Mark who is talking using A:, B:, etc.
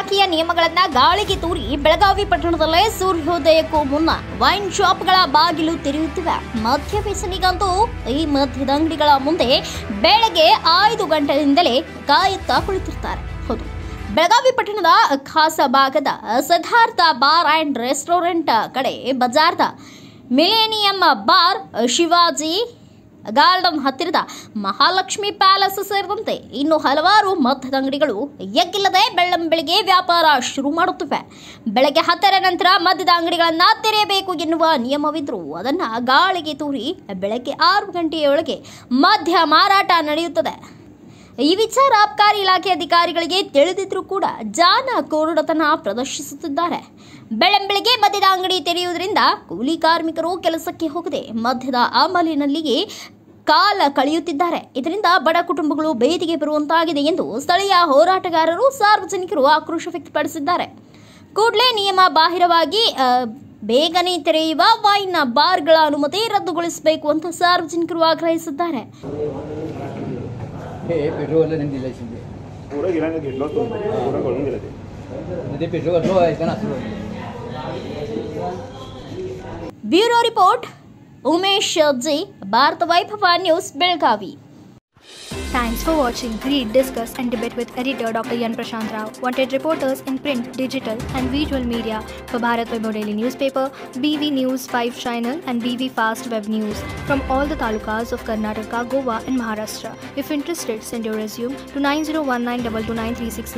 A: ಇಲಾಖೆಯ ನಿಯಮಗಳನ್ನ ಗಾಳಿಗೆ ತೂರಿ ಬೆಳಗಾವಿ ಪಟ್ಟಣದಲ್ಲೇ ಸೂರ್ಯೋದಯಕ್ಕೂ ಮುನ್ನ ವೈನ್ ಶಾಪ್ಗಳ ಬಾಗಿಲು ತೆರೆಯುತ್ತಿವೆ ಮದ್ಯ ವ್ಯಸನಿಗಂತೂ ಈ ಮದ್ಯದ ಅಂಗಡಿಗಳ ಮುಂದೆ ಬೆಳಗ್ಗೆ ಐದು ಗಂಟೆಯಿಂದಲೇ ಕಾಯುತ್ತಾ ಕುಳಿತಿರ್ತಾರೆ ಹೌದು ಬೆಳಗಾವಿ ಪಟ್ಟಣದ ಖಾಸ ಭಾಗದ ಸಿದ್ಧಾರ್ಥ ಬಾರ್ ಅಂಡ್ ರೆಸ್ಟೋರೆಂಟ್ ಕಡೆ ಬಜಾರ್ದ ಮಿಲೇನಿಯಂ ಬಾರ್ ಶಿವಾಜಿ ಗಾರ್ಡನ್ ಹತ್ತಿರದ ಮಹಾಲಕ್ಷ್ಮಿ ಪ್ಯಾಲೇಸ್ ಸೇರಿದಂತೆ ಇನ್ನು ಹಲವಾರು ಮದ್ಯದ ಅಂಗಡಿಗಳು ಎಗ್ಗಿಲ್ಲದೆ ಬೆಳ್ಳಂ ಬೆಳಿಗ್ಗೆ ವ್ಯಾಪಾರ ಶುರು ಮಾಡುತ್ತಿವೆ ಬೆಳಗ್ಗೆ ಹತ್ತರ ನಂತರ ಮದ್ಯದ ಅಂಗಡಿಗಳನ್ನ ತೆರೆಯಬೇಕು ಎನ್ನುವ ನಿಯಮವಿದ್ರೂ ಅದನ್ನ ಗಾಳಿಗೆ ತೂರಿ ಬೆಳಗ್ಗೆ ಆರು ಗಂಟೆಯೊಳಗೆ ಮದ್ಯ ಮಾರಾಟ ನಡೆಯುತ್ತದೆ ಈ ವಿಚಾರ ಅಬಕಾರಿ ಇಲಾಖೆ ಅಧಿಕಾರಿಗಳಿಗೆ ತಿಳಿದಿದ್ರೂ ಕೂಡ ಜಾನ ಕೋರಡತನ ಪ್ರದರ್ಶಿಸುತ್ತಿದ್ದಾರೆ ಬೆಳಂಬೆಳಗ್ಗೆ ಮದ್ಯದ ಅಂಗಡಿ ತೆರೆಯುವುದರಿಂದ ಕೂಲಿ ಕಾರ್ಮಿಕರು ಕೆಲಸಕ್ಕೆ ಹೋಗದೆ ಮದ್ಯದ ಅಮಲಿನಲ್ಲಿಯೇ ಕಾಲ ಕಳೆಯುತ್ತಿದ್ದಾರೆ ಇದರಿಂದ ಬಡ ಕುಟುಂಬಗಳು ಬೇದಿಗೆ ಬರುವಂತಾಗಿದೆ ಎಂದು ಸ್ಥಳೀಯ ಹೋರಾಟಗಾರರು ಸಾರ್ವಜನಿಕರು ಆಕ್ರೋಶ ವ್ಯಕ್ತಪಡಿಸಿದ್ದಾರೆ ಕೂಡಲೇ ನಿಯಮ ಬಾಹಿರವಾಗಿ ಆ, ಬೇಗನೆ ತೆರೆಯುವ ವೈನ್ ಬಾರ್ಗಳ ಅನುಮತಿ ರದ್ದುಗೊಳಿಸಬೇಕು ಅಂತ ಸಾರ್ವಜನಿಕರು ಆಗ್ರಹಿಸಿದ್ದಾರೆ
B: हे पेट्रोल त्यांनी दिलं शिंदे
C: पुढं गेला ना घेतला तो पुढं घालून गेलं ते
B: ते पेट्रोल घातलो आहे का ना
A: bureau report Umesh G Bharat Vaibhav news Belagavi
D: Thanks for watching. Read, discuss, and debate with editor Dr. Yan Prashant Rao. Wanted reporters in print, digital, and visual media for Bharat Vaibhav Daily Newspaper, BV News 5 Channel, and BV Fast Web News from all the talukas of Karnataka, Goa, and Maharashtra. If interested, send your resume to 9019229369